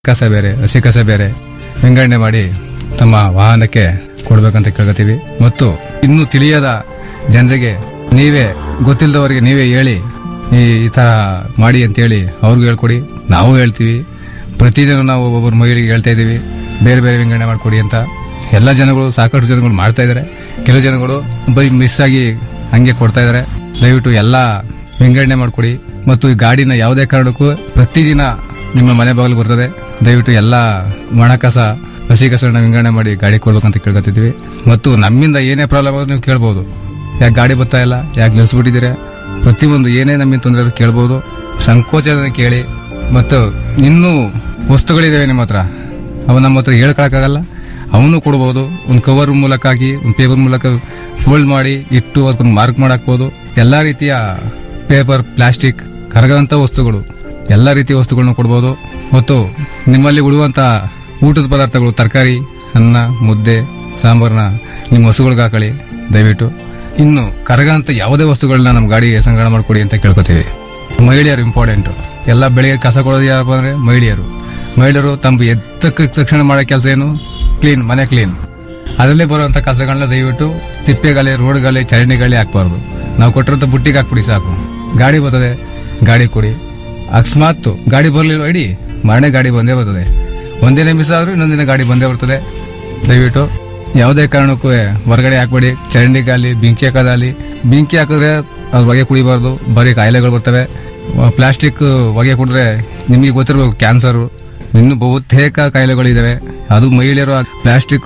ಕಸ ಬೇರೆ ಹಸಿ ಕಸ ಬೇರೆ ವಿಂಗಡಣೆ ಮಾಡಿ ತಮ್ಮ ವಾಹನಕ್ಕೆ ಕೊಡ್ಬೇಕಂತ ಕೇಳ್ಕೊತೀವಿ ಮತ್ತು ಇನ್ನೂ ತಿಳಿಯದ ಜನರಿಗೆ ನೀವೇ ಗೊತ್ತಿಲ್ಲದವರಿಗೆ ನೀವೇ ಹೇಳಿ ಈ ಈ ತರ ಮಾಡಿ ಅಂತೇಳಿ ಅವ್ರಿಗೂ ಹೇಳ್ಕೊಡಿ ನಾವು ಹೇಳ್ತೀವಿ ಪ್ರತಿದಿನ ನಾವು ಒಬ್ಬೊಬ್ಬರು ಮಹಿಳೆಗೆ ಹೇಳ್ತಾ ಇದೀವಿ ಬೇರೆ ಬೇರೆ ವಿಂಗಡಣೆ ಮಾಡ್ಕೊಡಿ ಅಂತ ಎಲ್ಲ ಜನಗಳು ಸಾಕಷ್ಟು ಜನಗಳು ಮಾಡ್ತಾ ಇದ್ದಾರೆ ಕೆಲವು ಜನಗಳು ಬೈ ಮಿಸ್ ಆಗಿ ಹಂಗೆ ಕೊಡ್ತಾ ಇದ್ದಾರೆ ದಯವಿಟ್ಟು ಎಲ್ಲ ವಿಂಗಡಣೆ ಮಾಡ್ಕೊಡಿ ಮತ್ತು ಈ ಗಾಡಿನ ಯಾವುದೇ ಕಾರಣಕ್ಕೂ ಪ್ರತಿದಿನ ನಿಮ್ಮ ಮನೆ ಬಾಗಿಲು ಬರ್ತದೆ ದಯವಿಟ್ಟು ಎಲ್ಲ ಒಣ ಕಸ ಹಸಿ ಕಸಗಳನ್ನ ವಿಂಗಡಣೆ ಮಾಡಿ ಗಾಡಿ ಕೊಡ್ಬೇಕಂತ ಕೇಳ್ಕೊತಿದ್ವಿ ಮತ್ತು ನಮ್ಮಿಂದ ಏನೇ ಪ್ರಾಬ್ಲಮ್ ಆದ್ರೂ ನೀವು ಕೇಳ್ಬೋದು ಯಾಕೆ ಗಾಡಿ ಬರ್ತಾ ಇಲ್ಲ ಯಾಕೆ ನಿಲ್ಲಿಸ್ಬಿಟ್ಟಿದ್ದೀರಾ ಪ್ರತಿಯೊಂದು ಏನೇ ನಮ್ಮಿಂದ ತೊಂದರೆ ಆದ್ರೂ ಕೇಳ್ಬೋದು ಸಂಕೋಚನ ಕೇಳಿ ಮತ್ತು ಇನ್ನೂ ವಸ್ತುಗಳಿದಾವೆ ನಿಮ್ಮ ಹತ್ರ ಅವು ನಮ್ಮ ಹತ್ರ ಹೇಳ್ಕೊಳಕ್ಕಾಗಲ್ಲ ಅವನು ಕೊಡ್ಬೋದು ಒಂದು ಕವರ್ ಮೂಲಕ ಹಾಕಿ ಒಂದು ಪೇಪರ್ ಮೂಲಕ ಫೋಲ್ಡ್ ಮಾಡಿ ಇಟ್ಟು ಅದಕ್ಕೊಂದು ಮಾರ್ಕ್ ಮಾಡಾಕ್ಬೋದು ಎಲ್ಲಾ ರೀತಿಯ ಪೇಪರ್ ಪ್ಲಾಸ್ಟಿಕ್ ಕರಗಂತ ವಸ್ತುಗಳು ಎಲ್ಲ ರೀತಿಯ ವಸ್ತುಗಳನ್ನ ಕೊಡ್ಬೋದು ಮತ್ತು ನಿಮ್ಮಲ್ಲಿ ಉಳಿಯುವಂತ ಊಟದ ಪದಾರ್ಥಗಳು ತರಕಾರಿ ಅನ್ನ ಮುದ್ದೆ ಸಾಂಬಾರನ್ನ ನಿಮ್ಮ ಹಸುಗಳಿಗೆ ಹಾಕೊಳ್ಳಿ ದಯವಿಟ್ಟು ಇನ್ನು ಕರಗಂತ ಯಾವುದೇ ವಸ್ತುಗಳನ್ನ ನಮ್ಮ ಗಾಡಿಗೆ ಸಂಗ್ರಹಣೆ ಮಾಡ್ಕೊಡಿ ಅಂತ ಕೇಳ್ಕೊತೀವಿ ಮಹಿಳೆಯರು ಇಂಪಾರ್ಟೆಂಟ್ ಎಲ್ಲ ಬೆಳಿಗ್ಗೆ ಕಸ ಕೊಡೋದು ಯಾರಪ್ಪ ಅಂದ್ರೆ ಮಹಿಳೆಯರು ಮಹಿಳೆಯರು ತಮ್ಮ ಎದ್ದ ತಕ್ಷಣ ಮಾಡೋ ಕೆಲಸ ಏನು ಕ್ಲೀನ್ ಮನೆ ಕ್ಲೀನ್ ಅದರಲ್ಲೇ ಬರುವಂತ ಕಸಗಳನ್ನ ದಯವಿಟ್ಟು ತಿಪ್ಪೆಗಾಲಿ ರೋಡ್ಗಾಲಿ ಚರಂಡಿಗಾಲಿ ಹಾಕ್ಬಾರ್ದು ನಾವು ಕೊಟ್ಟಿರೋಂಥ ಬುಟ್ಟಿಗೆ ಹಾಕ್ಬಿಡಿ ಸಾಕು ಗಾಡಿ ಬರ್ತದೆ ಗಾಡಿ ಕೊಡಿ ಅಕಸ್ಮಾತ್ ಗಾಡಿ ಬರ್ಲಿಲ್ಲ ಇಡಿ ಮರणे ಗಾಡಿ ಬಂದೇ ಬರ್ತದೆ ಒಂದಿನ ಮಿಸ್ ಆದ್ರೂ ಇನ್ನೊಂದಿನ ಗಾಡಿ ಬಂದೇ ಬರ್ತದೆ ದಯವಿಟ್ಟು ಯಾವುದೇ ಕಾರಣಕ್ಕೂ ಹೊರಗಡೆ ಹಾಕ್ಬೇಡಿ ಚರಂಡಿ ಗಾಲಿ ಬೆಂಕಿ ಹಾಕೋದಾಲಿ ಬೆಂಕಿ ಹಾಕಿದ್ರೆ ಅದ್ರ ಹೊಗೆ ಕುಡಿಬಾರ್ದು ಬರೀ ಕಾಯಿಲೆಗಳು ಬರ್ತವೆ ಪ್ಲಾಸ್ಟಿಕ್ ಹೊಗೆ ಕುಡಿದ್ರೆ ನಿಮಗೆ ಗೊತ್ತಿರಬೇಕು ಕ್ಯಾನ್ಸರ್ ಇನ್ನು ಬಹುತೇಕ ಕಾಯಿಲೆಗಳಿದಾವೆ ಅದು ಮಹಿಳೆಯರು ಪ್ಲಾಸ್ಟಿಕ್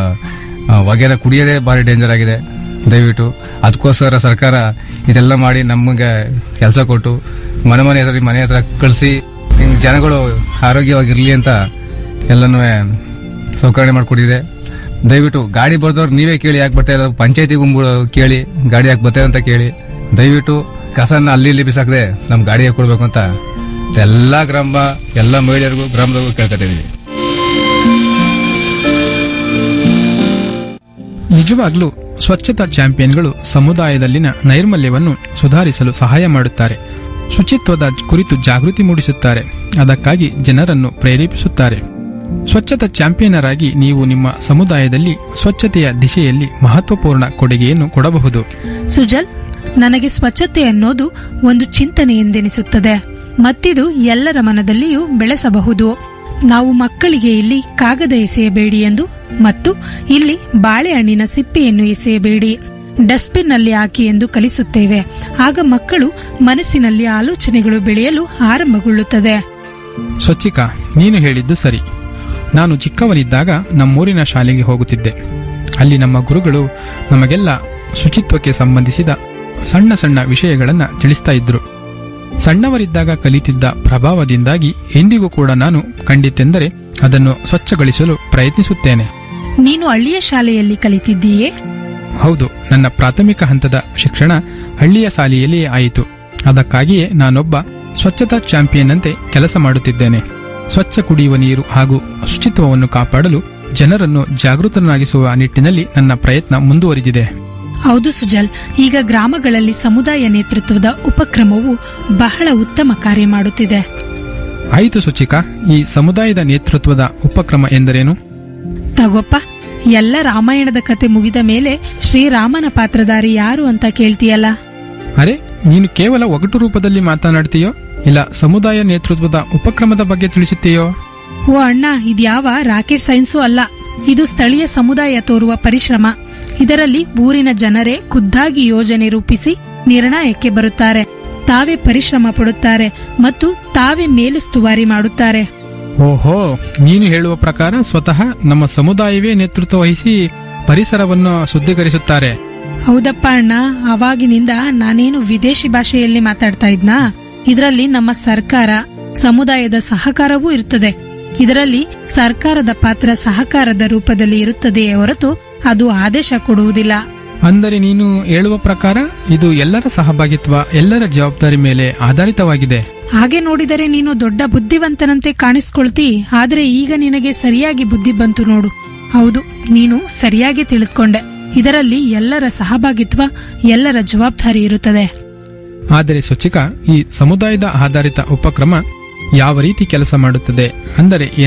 ಹೊಗೆನ ಕುಡಿಯೋದೇ ಭಾರಿ ಡೇಂಜರ್ ಆಗಿದೆ ದಯವಿಟ್ಟು ಅದಕ್ಕೋಸ್ಕರ ಸರ್ಕಾರ ಇದೆಲ್ಲ ಮಾಡಿ ನಮಗೆ ಕೆಲಸ ಕೊಟ್ಟು ಮನೆ ಮನೆ ಹತ್ರ ಮನೆ ಹತ್ರ ಕಳಿಸಿ ಜನಗಳು ಆರೋಗ್ಯವಾಗಿರ್ಲಿ ಅಂತ ಎಲ್ಲನೂ ಸೌಕರ್ಯ ಮಾಡಿಕೊಟ್ಟಿದೆ ದಯವಿಟ್ಟು ಗಾಡಿ ಬರ್ದವ್ರು ನೀವೇ ಕೇಳಿ ಯಾಕೆ ಬರ್ತಾ ಇಲ್ಲ ಪಂಚಾಯತಿಗೂ ಕೇಳಿ ಗಾಡಿ ಯಾಕೆ ಬರ್ತಾ ಅಂತ ಕೇಳಿ ದಯವಿಟ್ಟು ಕಸನ ಅಲ್ಲಿ ಇಲ್ಲಿ ಬಿಸಾಕದೆ ನಮ್ ಗಾಡಿಗೆ ಕೊಡ್ಬೇಕು ಅಂತ ಎಲ್ಲಾ ಗ್ರಾಮ ಎಲ್ಲ ಮಹಿಳೆಯರಿಗೂ ಗ್ರಾಮದವ್ರಿಗೂ ಕೇಳ್ಕೊತಿದೀವಿ ನಿಜವಾಗ್ಲೂ ಸ್ವಚ್ಛತಾ ಚಾಂಪಿಯನ್ಗಳು ಸಮುದಾಯದಲ್ಲಿನ ನೈರ್ಮಲ್ಯವನ್ನು ಸುಧಾರಿಸಲು ಸಹಾಯ ಮಾಡುತ್ತಾರೆ ಶುಚಿತ್ವದ ಕುರಿತು ಜಾಗೃತಿ ಮೂಡಿಸುತ್ತಾರೆ ಅದಕ್ಕಾಗಿ ಜನರನ್ನು ಪ್ರೇರೇಪಿಸುತ್ತಾರೆ ಸ್ವಚ್ಛತಾ ಚಾಂಪಿಯನರ್ ಆಗಿ ನೀವು ನಿಮ್ಮ ಸಮುದಾಯದಲ್ಲಿ ಸ್ವಚ್ಛತೆಯ ದಿಶೆಯಲ್ಲಿ ಮಹತ್ವಪೂರ್ಣ ಕೊಡುಗೆಯನ್ನು ಕೊಡಬಹುದು ಸುಜಲ್ ನನಗೆ ಸ್ವಚ್ಛತೆ ಅನ್ನೋದು ಒಂದು ಚಿಂತನೆ ಎಂದೆನಿಸುತ್ತದೆ ಮತ್ತಿದು ಎಲ್ಲರ ಮನದಲ್ಲಿಯೂ ಬೆಳೆಸಬಹುದು ನಾವು ಮಕ್ಕಳಿಗೆ ಇಲ್ಲಿ ಕಾಗದ ಎಸೆಯಬೇಡಿ ಎಂದು ಮತ್ತು ಇಲ್ಲಿ ಬಾಳೆಹಣ್ಣಿನ ಸಿಪ್ಪೆಯನ್ನು ಎಸೆಯಬೇಡಿ ಡಸ್ಟ್ಬಿನ್ ನಲ್ಲಿ ಹಾಕಿ ಎಂದು ಕಲಿಸುತ್ತೇವೆ ಆಗ ಮಕ್ಕಳು ಮನಸ್ಸಿನಲ್ಲಿ ಆಲೋಚನೆಗಳು ಬೆಳೆಯಲು ಆರಂಭಗೊಳ್ಳುತ್ತದೆ ಸ್ವಚ್ಛಿಕಾ ನೀನು ಹೇಳಿದ್ದು ಸರಿ ನಾನು ಚಿಕ್ಕವನಿದ್ದಾಗ ನಮ್ಮೂರಿನ ಶಾಲೆಗೆ ಹೋಗುತ್ತಿದ್ದೆ ಅಲ್ಲಿ ನಮ್ಮ ಗುರುಗಳು ನಮಗೆಲ್ಲ ಶುಚಿತ್ವಕ್ಕೆ ಸಂಬಂಧಿಸಿದ ಸಣ್ಣ ಸಣ್ಣ ವಿಷಯಗಳನ್ನು ತಿಳಿಸ್ತಾ ಇದ್ರು ಸಣ್ಣವರಿದ್ದಾಗ ಕಲಿತಿದ್ದ ಪ್ರಭಾವದಿಂದಾಗಿ ಎಂದಿಗೂ ಕೂಡ ನಾನು ಕಂಡಿತೆಂದರೆ ಅದನ್ನು ಸ್ವಚ್ಛಗೊಳಿಸಲು ಪ್ರಯತ್ನಿಸುತ್ತೇನೆ ನೀನು ಹಳ್ಳಿಯ ಶಾಲೆಯಲ್ಲಿ ಕಲಿತಿದ್ದೀಯೇ ಹೌದು ನನ್ನ ಪ್ರಾಥಮಿಕ ಹಂತದ ಶಿಕ್ಷಣ ಹಳ್ಳಿಯ ಶಾಲೆಯಲ್ಲಿಯೇ ಆಯಿತು ಅದಕ್ಕಾಗಿಯೇ ನಾನೊಬ್ಬ ಸ್ವಚ್ಛತಾ ಚಾಂಪಿಯನ್ ಅಂತೆ ಕೆಲಸ ಮಾಡುತ್ತಿದ್ದೇನೆ ಸ್ವಚ್ಛ ಕುಡಿಯುವ ನೀರು ಹಾಗೂ ಶುಚಿತ್ವವನ್ನು ಕಾಪಾಡಲು ಜನರನ್ನು ಜಾಗೃತನಾಗಿಸುವ ನಿಟ್ಟಿನಲ್ಲಿ ನನ್ನ ಪ್ರಯತ್ನ ಮುಂದುವರಿದಿದೆ ಹೌದು ಸುಜಲ್ ಈಗ ಗ್ರಾಮಗಳಲ್ಲಿ ಸಮುದಾಯ ನೇತೃತ್ವದ ಉಪಕ್ರಮವು ಬಹಳ ಉತ್ತಮ ಕಾರ್ಯ ಮಾಡುತ್ತಿದೆ ಆಯಿತು ಸುಚಿಕಾ ಈ ಸಮುದಾಯದ ನೇತೃತ್ವದ ಉಪಕ್ರಮ ಎಂದರೇನು ತಗೋಪ್ಪ ಎಲ್ಲ ರಾಮಾಯಣದ ಕತೆ ಮುಗಿದ ಮೇಲೆ ಶ್ರೀರಾಮನ ಪಾತ್ರಧಾರಿ ಯಾರು ಅಂತ ಕೇಳ್ತೀಯಲ್ಲ ಅರೆ ನೀನು ಕೇವಲ ಒಗಟು ರೂಪದಲ್ಲಿ ಮಾತನಾಡ್ತೀಯೋ ಇಲ್ಲ ಸಮುದಾಯ ನೇತೃತ್ವದ ಉಪಕ್ರಮದ ಬಗ್ಗೆ ತಿಳಿಸುತ್ತೀಯೋ ಓ ಅಣ್ಣ ಇದ್ಯಾವ ರಾಕೆಟ್ ಸೈನ್ಸು ಅಲ್ಲ ಇದು ಸ್ಥಳೀಯ ಸಮುದಾಯ ತೋರುವ ಪರಿಶ್ರಮ ಇದರಲ್ಲಿ ಊರಿನ ಜನರೇ ಖುದ್ದಾಗಿ ಯೋಜನೆ ರೂಪಿಸಿ ನಿರ್ಣಯಕ್ಕೆ ಬರುತ್ತಾರೆ ತಾವೇ ಪರಿಶ್ರಮ ಪಡುತ್ತಾರೆ ಮತ್ತು ತಾವೇ ಮೇಲುಸ್ತುವಾರಿ ಮಾಡುತ್ತಾರೆ ಓಹೋ ನೀನು ಹೇಳುವ ಪ್ರಕಾರ ಸ್ವತಃ ನಮ್ಮ ಸಮುದಾಯವೇ ನೇತೃತ್ವ ವಹಿಸಿ ಪರಿಸರವನ್ನು ಶುದ್ಧೀಕರಿಸುತ್ತಾರೆ ಹೌದಪ್ಪ ಅಣ್ಣ ಅವಾಗಿನಿಂದ ನಾನೇನು ವಿದೇಶಿ ಭಾಷೆಯಲ್ಲಿ ಮಾತಾಡ್ತಾ ಇದ್ನಾ ಇದರಲ್ಲಿ ನಮ್ಮ ಸರ್ಕಾರ ಸಮುದಾಯದ ಸಹಕಾರವೂ ಇರುತ್ತದೆ ಇದರಲ್ಲಿ ಸರ್ಕಾರದ ಪಾತ್ರ ಸಹಕಾರದ ರೂಪದಲ್ಲಿ ಇರುತ್ತದೆಯೇ ಹೊರತು ಅದು ಆದೇಶ ಕೊಡುವುದಿಲ್ಲ ಅಂದರೆ ನೀನು ಹೇಳುವ ಪ್ರಕಾರ ಇದು ಎಲ್ಲರ ಸಹಭಾಗಿತ್ವ ಎಲ್ಲರ ಜವಾಬ್ದಾರಿ ಮೇಲೆ ಆಧಾರಿತವಾಗಿದೆ ಹಾಗೆ ನೋಡಿದರೆ ನೀನು ದೊಡ್ಡ ಬುದ್ಧಿವಂತನಂತೆ ಕಾಣಿಸ್ಕೊಳ್ತಿ ಆದ್ರೆ ಈಗ ನಿನಗೆ ಸರಿಯಾಗಿ ಬುದ್ಧಿ ಬಂತು ನೋಡು ಹೌದು ನೀನು ಸರಿಯಾಗಿ ತಿಳಿದುಕೊಂಡೆ ಇದರಲ್ಲಿ ಎಲ್ಲರ ಸಹಭಾಗಿತ್ವ ಎಲ್ಲರ ಜವಾಬ್ದಾರಿ ಇರುತ್ತದೆ ಆದರೆ ಸ್ವಚ್ಛಿಕ ಈ ಸಮುದಾಯದ ಆಧಾರಿತ ಉಪಕ್ರಮ ಯಾವ ರೀತಿ ಕೆಲಸ ಮಾಡುತ್ತದೆ ಅಂದರೆ